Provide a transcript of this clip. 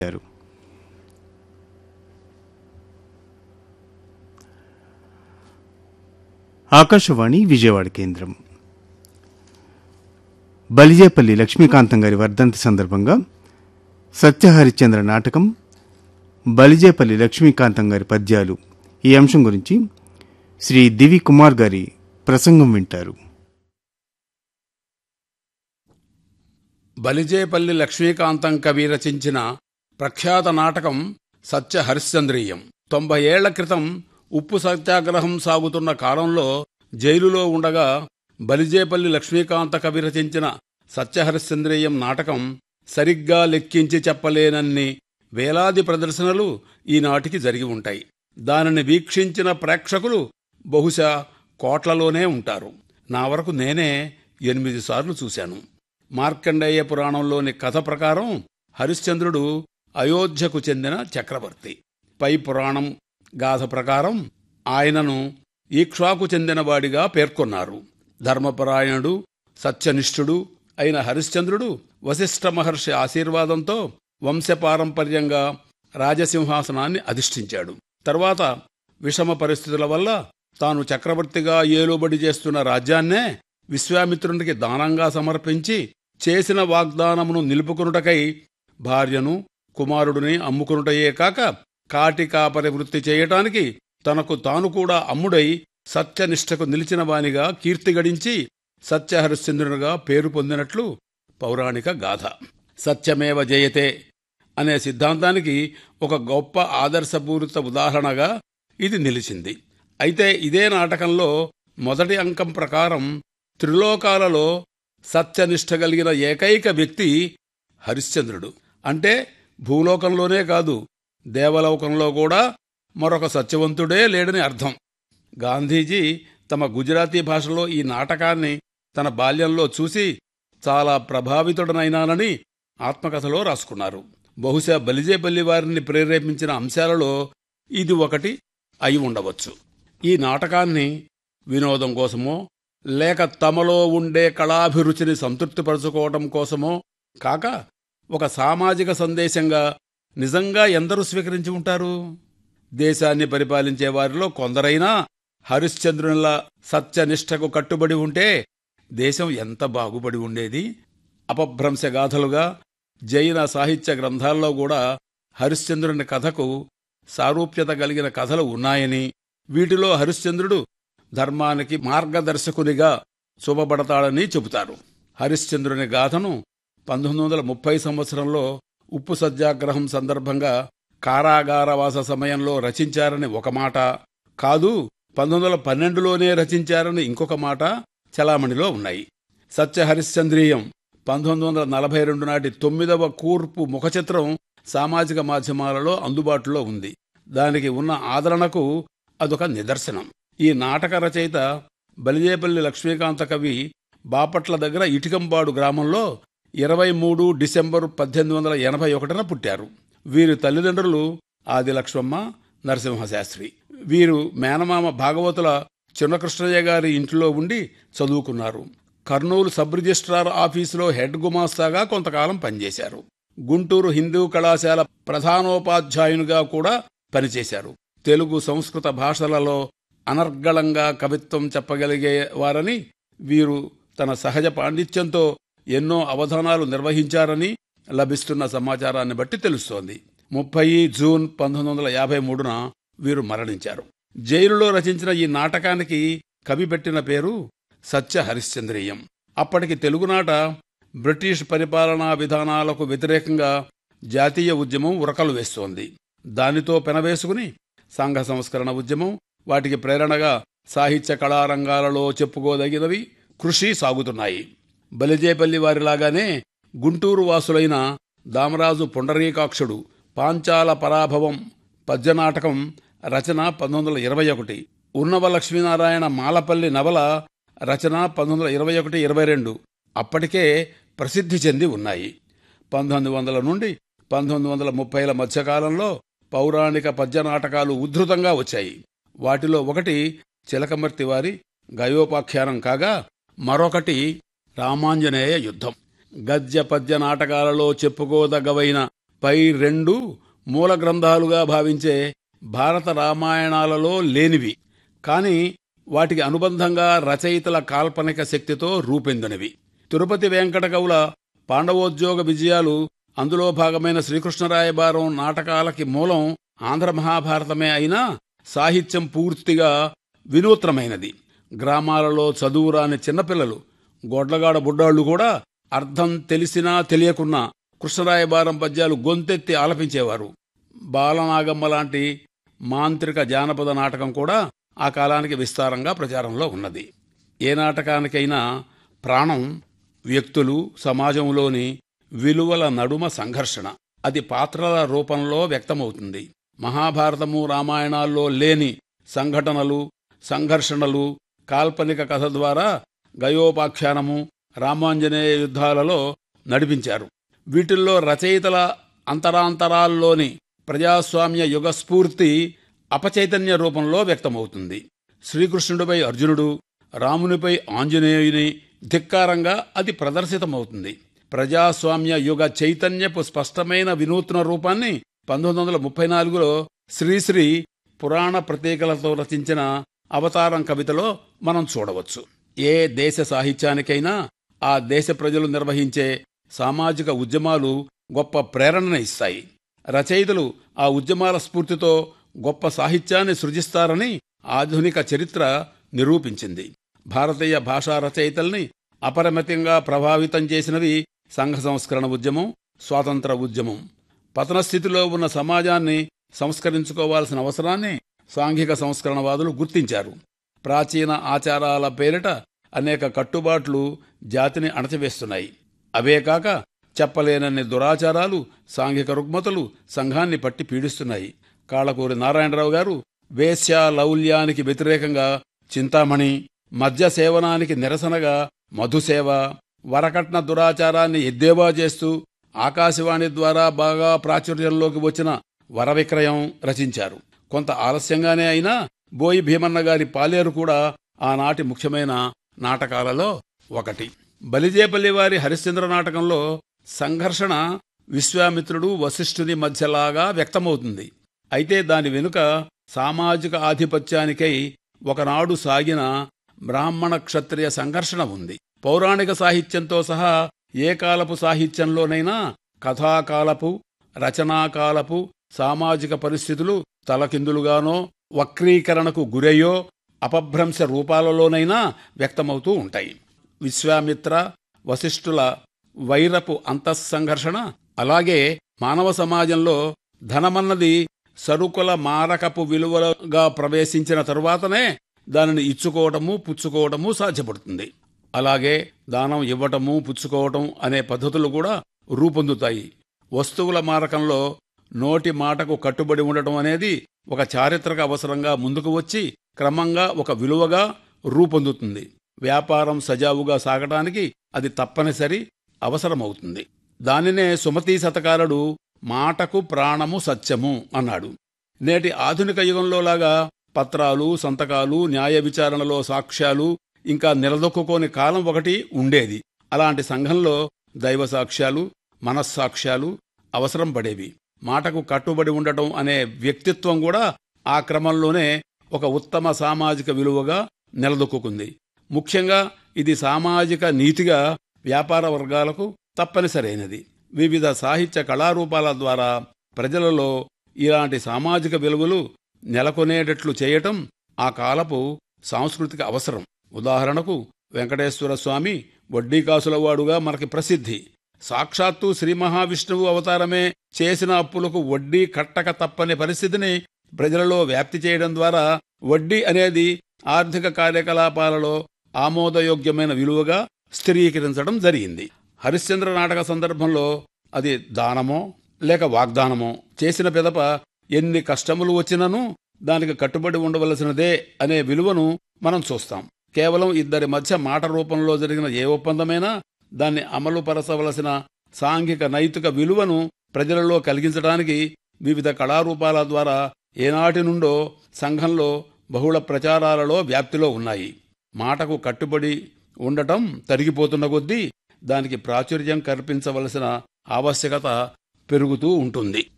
చేశారు ఆకాశవాణి విజయవాడ కేంద్రం బలిజేపల్లి లక్ష్మీకాంతం గారి వర్ధంతి సందర్భంగా సత్యహరిశ్చంద్ర నాటకం బలిజేపల్లి లక్ష్మీకాంతం గారి పద్యాలు ఈ అంశం గురించి శ్రీ దివి కుమార్ గారి ప్రసంగం వింటారు బలిజేపల్లి లక్ష్మీకాంతం కవి రచించిన ప్రఖ్యాత నాటకం సత్య హరిశ్చంద్రీయం తొంభై ఏళ్ల క్రితం ఉప్పు సత్యాగ్రహం సాగుతున్న కాలంలో జైలులో ఉండగా బలిజేపల్లి లక్ష్మీకాంత కవి రచించిన సత్యహరిశ్చంద్రీయం నాటకం సరిగ్గా లెక్కించి చెప్పలేనన్ని వేలాది ప్రదర్శనలు ఈనాటికి జరిగి ఉంటాయి దానిని వీక్షించిన ప్రేక్షకులు బహుశా కోట్లలోనే ఉంటారు నా వరకు నేనే ఎనిమిది సార్లు చూశాను మార్కండేయ పురాణంలోని కథ ప్రకారం హరిశ్చంద్రుడు అయోధ్యకు చెందిన చక్రవర్తి పై పురాణం గాథ ప్రకారం ఆయనను ఈక్ష్వాకు చెందినవాడిగా పేర్కొన్నారు ధర్మపరాయణుడు సత్యనిష్ఠుడు అయిన హరిశ్చంద్రుడు వశిష్ఠ మహర్షి ఆశీర్వాదంతో వంశపారంపర్యంగా రాజసింహాసనాన్ని అధిష్ఠించాడు తర్వాత విషమ పరిస్థితుల వల్ల తాను చక్రవర్తిగా ఏలుబడి చేస్తున్న రాజ్యాన్నే విశ్వామిత్రునికి దానంగా సమర్పించి చేసిన వాగ్దానమును నిలుపుకొనుటకై భార్యను కుమారుడిని అమ్ముకొనుటయే కాక కాటి కాపరి వృత్తి చేయటానికి తనకు తాను కూడా అమ్ముడై సత్యనిష్టకు నిలిచిన వానిగా కీర్తి గడించి సత్యహరిశ్చంద్రునిగా పేరు పొందినట్లు పౌరాణిక గాథ సత్యమేవ జయతే అనే సిద్ధాంతానికి ఒక గొప్ప ఆదర్శపూరిత ఉదాహరణగా ఇది నిలిచింది అయితే ఇదే నాటకంలో మొదటి అంకం ప్రకారం త్రిలోకాలలో సత్యనిష్ట కలిగిన ఏకైక వ్యక్తి హరిశ్చంద్రుడు అంటే భూలోకంలోనే కాదు దేవలోకంలో కూడా మరొక సత్యవంతుడే లేడని అర్థం గాంధీజీ తమ గుజరాతీ భాషలో ఈ నాటకాన్ని తన బాల్యంలో చూసి చాలా ప్రభావితుడనైనానని ఆత్మకథలో రాసుకున్నారు బహుశా బలిజేపల్లి వారిని ప్రేరేపించిన అంశాలలో ఇది ఒకటి అయి ఉండవచ్చు ఈ నాటకాన్ని వినోదం కోసమో లేక తమలో ఉండే కళాభిరుచిని సంతృప్తిపరచుకోవటం కోసమో కాక ఒక సామాజిక సందేశంగా నిజంగా ఎందరూ స్వీకరించి ఉంటారు దేశాన్ని పరిపాలించే వారిలో కొందరైనా హరిశ్చంద్రునిలా సత్యనిష్టకు కట్టుబడి ఉంటే దేశం ఎంత బాగుపడి ఉండేది అపభ్రంశగాథలుగా జైన సాహిత్య గ్రంథాల్లో కూడా హరిశ్చంద్రుని కథకు సారూప్యత కలిగిన కథలు ఉన్నాయని వీటిలో హరిశ్చంద్రుడు ధర్మానికి మార్గదర్శకునిగా చూపబడతాడని చెబుతారు హరిశ్చంద్రుని గాథను పంతొమ్మిది వందల ముప్పై సంవత్సరంలో ఉప్పు సత్యాగ్రహం సందర్భంగా కారాగారవాస సమయంలో రచించారని ఒక మాట కాదు పంతొమ్మిది వందల పన్నెండులోనే రచించారని ఇంకొక మాట చలామణిలో ఉన్నాయి సత్యహరిశ్చంద్రీయం పంతొమ్మిది వందల నలభై రెండు నాటి తొమ్మిదవ కూర్పు ముఖచిత్రం సామాజిక మాధ్యమాలలో అందుబాటులో ఉంది దానికి ఉన్న ఆదరణకు అదొక నిదర్శనం ఈ నాటక రచయిత బలిజేపల్లి లక్ష్మీకాంత కవి బాపట్ల దగ్గర ఇటికంబాడు గ్రామంలో ఇరవై మూడు డిసెంబరు పద్దెనిమిది వందల ఎనభై ఒకటిన పుట్టారు వీరి తల్లిదండ్రులు ఆదిలక్ష్మమ్మ నరసింహశాస్త్రి వీరు మేనమామ భాగవతుల చిన్నకృష్ణయ్య గారి ఇంట్లో ఉండి చదువుకున్నారు కర్నూలు సబ్ రిజిస్ట్రార్ ఆఫీసులో హెడ్ గుమాస్తాగా కొంతకాలం పనిచేశారు గుంటూరు హిందూ కళాశాల ప్రధానోపాధ్యాయునిగా కూడా పనిచేశారు తెలుగు సంస్కృత భాషలలో అనర్గళంగా కవిత్వం చెప్పగలిగే వారని వీరు తన సహజ పాండిత్యంతో ఎన్నో అవధానాలు నిర్వహించారని లభిస్తున్న సమాచారాన్ని బట్టి తెలుస్తోంది ముప్పై జూన్ పంతొమ్మిది వందల యాభై మూడున వీరు మరణించారు జైలులో రచించిన ఈ నాటకానికి కవి పెట్టిన పేరు సత్య హరిశ్చంద్రీయం అప్పటికి తెలుగునాట బ్రిటిష్ పరిపాలనా విధానాలకు వ్యతిరేకంగా జాతీయ ఉద్యమం ఉరకలు వేస్తోంది దానితో పెనవేసుకుని సంఘ సంస్కరణ ఉద్యమం వాటికి ప్రేరణగా సాహిత్య కళారంగాలలో చెప్పుకోదగినవి కృషి సాగుతున్నాయి బలిజేపల్లి వారిలాగానే గుంటూరు వాసులైన దామరాజు పుండరీకాక్షుడు పాంచాల పరాభవం పద్యనాటకం రచన పంతొమ్మిది వందల ఇరవై ఒకటి ఉన్నవ లక్ష్మీనారాయణ మాలపల్లి నవల రచన పంతొమ్మిది వందల ఇరవై ఒకటి ఇరవై రెండు అప్పటికే ప్రసిద్ధి చెంది ఉన్నాయి పంతొమ్మిది వందల నుండి పంతొమ్మిది వందల ముప్పైల మధ్యకాలంలో పౌరాణిక పద్యనాటకాలు ఉద్ధృతంగా వచ్చాయి వాటిలో ఒకటి చిలకమర్తి వారి గయోపాఖ్యానం కాగా మరొకటి రామాంజనేయ యుద్ధం గద్య పద్య నాటకాలలో చెప్పుకోదగ్గవైన పై రెండు మూల గ్రంథాలుగా భావించే భారత రామాయణాలలో లేనివి కాని వాటికి అనుబంధంగా రచయితల కాల్పనిక శక్తితో రూపొందినవి తిరుపతి వెంకట కవుల పాండవోద్యోగ విజయాలు అందులో భాగమైన శ్రీకృష్ణరాయబారం నాటకాలకి మూలం ఆంధ్ర మహాభారతమే అయినా సాహిత్యం పూర్తిగా వినూత్నమైనది గ్రామాలలో చదువురాని చిన్నపిల్లలు గొడ్లగాడ బుడ్డాళ్లు కూడా అర్థం తెలిసినా తెలియకున్నా కృష్ణరాయబారం పద్యాలు గొంతెత్తి ఆలపించేవారు బాలనాగమ్మ లాంటి మాంత్రిక జానపద నాటకం కూడా ఆ కాలానికి విస్తారంగా ప్రచారంలో ఉన్నది ఏ నాటకానికైనా ప్రాణం వ్యక్తులు సమాజంలోని విలువల నడుమ సంఘర్షణ అది పాత్రల రూపంలో వ్యక్తమవుతుంది మహాభారతము రామాయణాల్లో లేని సంఘటనలు సంఘర్షణలు కాల్పనిక కథ ద్వారా గయోపాఖ్యానము రామాంజనేయ యుద్ధాలలో నడిపించారు వీటిల్లో రచయితల అంతరాంతరాల్లోని ప్రజాస్వామ్య యుగ స్ఫూర్తి అపచైతన్య రూపంలో వ్యక్తమవుతుంది శ్రీకృష్ణుడిపై అర్జునుడు రామునిపై ఆంజనేయుని ధిక్కారంగా అది ప్రదర్శితమవుతుంది ప్రజాస్వామ్య యుగ చైతన్యపు స్పష్టమైన వినూత్న రూపాన్ని పంతొమ్మిది వందల ముప్పై నాలుగులో శ్రీశ్రీ పురాణ ప్రతీకలతో రచించిన అవతారం కవితలో మనం చూడవచ్చు ఏ దేశ సాహిత్యానికైనా ఆ దేశ ప్రజలు నిర్వహించే సామాజిక ఉద్యమాలు గొప్ప ప్రేరణను ఇస్తాయి రచయితలు ఆ ఉద్యమాల స్ఫూర్తితో గొప్ప సాహిత్యాన్ని సృజిస్తారని ఆధునిక చరిత్ర నిరూపించింది భారతీయ భాషా రచయితల్ని అపరిమితంగా ప్రభావితం చేసినవి సంఘ సంస్కరణ ఉద్యమం స్వాతంత్ర ఉద్యమం పతన స్థితిలో ఉన్న సమాజాన్ని సంస్కరించుకోవాల్సిన అవసరాన్ని సాంఘిక సంస్కరణవాదులు గుర్తించారు ప్రాచీన ఆచారాల పేరిట అనేక కట్టుబాట్లు జాతిని అణచివేస్తున్నాయి అవే కాక చెప్పలేనన్ని దురాచారాలు సాంఘిక రుగ్మతలు సంఘాన్ని పట్టి పీడిస్తున్నాయి కాళకూరి నారాయణరావు గారు వేశ్య లౌల్యానికి వ్యతిరేకంగా చింతామణి మద్య సేవనానికి నిరసనగా మధుసేవ వరకట్న దురాచారాన్ని ఎద్దేవా చేస్తూ ఆకాశవాణి ద్వారా బాగా ప్రాచుర్యంలోకి వచ్చిన వరవిక్రయం రచించారు కొంత ఆలస్యంగానే అయినా బోయి భీమన్న గారి పాలేరు కూడా ఆనాటి ముఖ్యమైన నాటకాలలో ఒకటి బలిజేపల్లి వారి హరిశ్చంద్ర నాటకంలో సంఘర్షణ విశ్వామిత్రుడు వశిష్ఠుని మధ్యలాగా వ్యక్తమవుతుంది అయితే దాని వెనుక సామాజిక ఆధిపత్యానికై ఒకనాడు సాగిన బ్రాహ్మణ క్షత్రియ సంఘర్షణ ఉంది పౌరాణిక సాహిత్యంతో సహా ఏ కాలపు సాహిత్యంలోనైనా కథాకాలపు రచనాకాలపు సామాజిక పరిస్థితులు తలకిందులుగానో వక్రీకరణకు గురయ్యో అపభ్రంశ రూపాలలోనైనా వ్యక్తమవుతూ ఉంటాయి విశ్వామిత్ర వశిష్ఠుల వైరపు అంతఃసంఘర్షణ అలాగే మానవ సమాజంలో ధనమన్నది సరుకుల మారకపు విలువలుగా ప్రవేశించిన తరువాతనే దానిని ఇచ్చుకోవటము పుచ్చుకోవటము సాధ్యపడుతుంది అలాగే దానం ఇవ్వటము పుచ్చుకోవటం అనే పద్ధతులు కూడా రూపొందుతాయి వస్తువుల మారకంలో నోటి మాటకు కట్టుబడి ఉండటం అనేది ఒక చారిత్రక అవసరంగా ముందుకు వచ్చి క్రమంగా ఒక విలువగా రూపొందుతుంది వ్యాపారం సజావుగా సాగటానికి అది తప్పనిసరి అవసరమవుతుంది దానినే సుమతీ శతకారుడు మాటకు ప్రాణము సత్యము అన్నాడు నేటి ఆధునిక యుగంలోలాగా పత్రాలు సంతకాలు న్యాయ విచారణలో సాక్ష్యాలు ఇంకా నిలదొక్కుకోని కాలం ఒకటి ఉండేది అలాంటి సంఘంలో దైవ సాక్ష్యాలు మనస్సాక్ష్యాలు అవసరం పడేవి మాటకు కట్టుబడి ఉండటం అనే వ్యక్తిత్వం కూడా ఆ క్రమంలోనే ఒక ఉత్తమ సామాజిక విలువగా నిలదొక్కుంది ముఖ్యంగా ఇది సామాజిక నీతిగా వ్యాపార వర్గాలకు తప్పనిసరైనది వివిధ సాహిత్య కళారూపాల ద్వారా ప్రజలలో ఇలాంటి సామాజిక విలువలు నెలకొనేటట్లు చేయటం ఆ కాలపు సాంస్కృతిక అవసరం ఉదాహరణకు వెంకటేశ్వర స్వామి వడ్డీకాసులవాడుగా మనకి ప్రసిద్ధి సాక్షాత్తు శ్రీ మహావిష్ణువు అవతారమే చేసిన అప్పులకు వడ్డీ కట్టక తప్పని పరిస్థితిని ప్రజలలో వ్యాప్తి చేయడం ద్వారా వడ్డీ అనేది ఆర్థిక కార్యకలాపాలలో ఆమోదయోగ్యమైన విలువగా స్థిరీకరించడం జరిగింది హరిశ్చంద్ర నాటక సందర్భంలో అది దానమో లేక వాగ్దానమో చేసిన పిదప ఎన్ని కష్టములు వచ్చినను దానికి కట్టుబడి ఉండవలసినదే అనే విలువను మనం చూస్తాం కేవలం ఇద్దరి మధ్య మాట రూపంలో జరిగిన ఏ ఒప్పందమైనా దాన్ని అమలుపరచవలసిన సాంఘిక నైతిక విలువను ప్రజలలో కలిగించడానికి వివిధ కళారూపాల ద్వారా ఏనాటి నుండో సంఘంలో బహుళ ప్రచారాలలో వ్యాప్తిలో ఉన్నాయి మాటకు కట్టుబడి ఉండటం తరిగిపోతున్న కొద్దీ దానికి ప్రాచుర్యం కల్పించవలసిన ఆవశ్యకత పెరుగుతూ ఉంటుంది